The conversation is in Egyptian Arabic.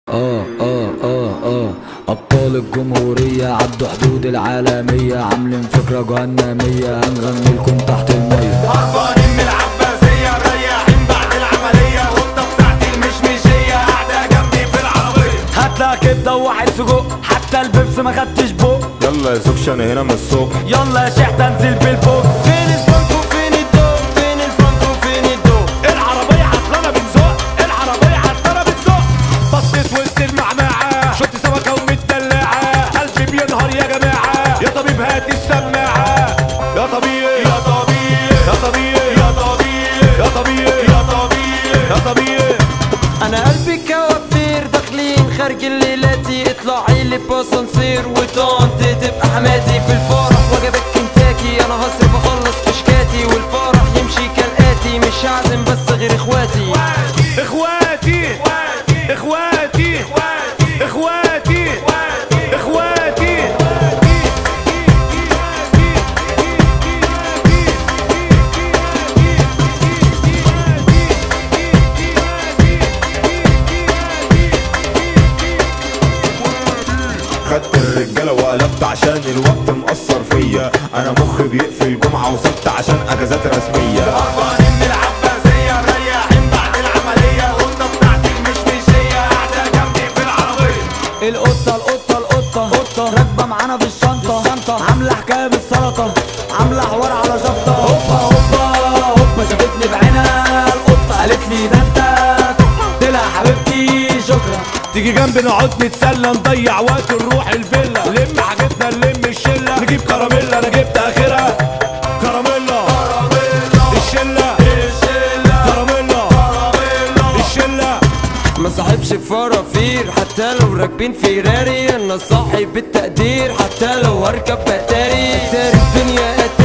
اه اه اه اه ابطال الجمهورية عدوا حدود العالمية عاملين فكرة جهنمية هنغني لكم تحت المية هربانين من العباسية رايحين بعد العملية والطة بتاعتي المشمشية قاعدة جنبي في العربية هاتلا كبده وواحد سجق حتى البيبس ما خدتش بق يلا يا زوجش انا هنا من الصبح يلا يا شيخ تنزل بالبوكس فين الفرق وفين الدوق فين الفرق وفين الدوق العربية عطلانة بنزق العربية عطلانة بنزق بصيت وسط المعمعة شفت سمكة ومتدلعة قلبي بينهار يا جماعة يا طبيب هات السماعة يا طبيب يا طبيعي يا طبيب يا طبيعي يا طبيب يا طبيعي يا طبيب انا قلبي كوافير داخلين خارج الليلاتي اطلعي لي باسانسير وطنط تبقى حماتي في الفرح وجبك كنتاكي انا هصرف اخلص كشكاتي والفرح يمشي كالاتي مش هعزم بس غير اخواتي اخواتي اخواتي اخواتي اخواتي خدت الرجاله وقلبت عشان الوقت مأثر فيا انا مخي بيقفل جمعه وسبت عشان اجازات رسميه هربانين من العباسية رايحين بعد العملية والطة بتاعتي المشمشية قاعدة جنبي في العربية القطة القطة القطة قطة راكبة معانا في الشنطة الشنطة عاملة حكاية بالسلطة عاملة حوار على شفطة هوبا هوبا هوبا شافتني بعينها القطة قالت لي ده انت قلت لها حبيبتي شكرا تيجي جنبي نقعد نتسلى نضيع وقت نروح الفيلا لم حاجتنا نلم الشلة نجيب كراميلا انا جبت اخرها كراميلا الشلة كراميلا الشلة ما صاحبش فرافير حتى لو راكبين فيراري انا صاحب التقدير حتى لو هركب اتاري اتاري الدنيا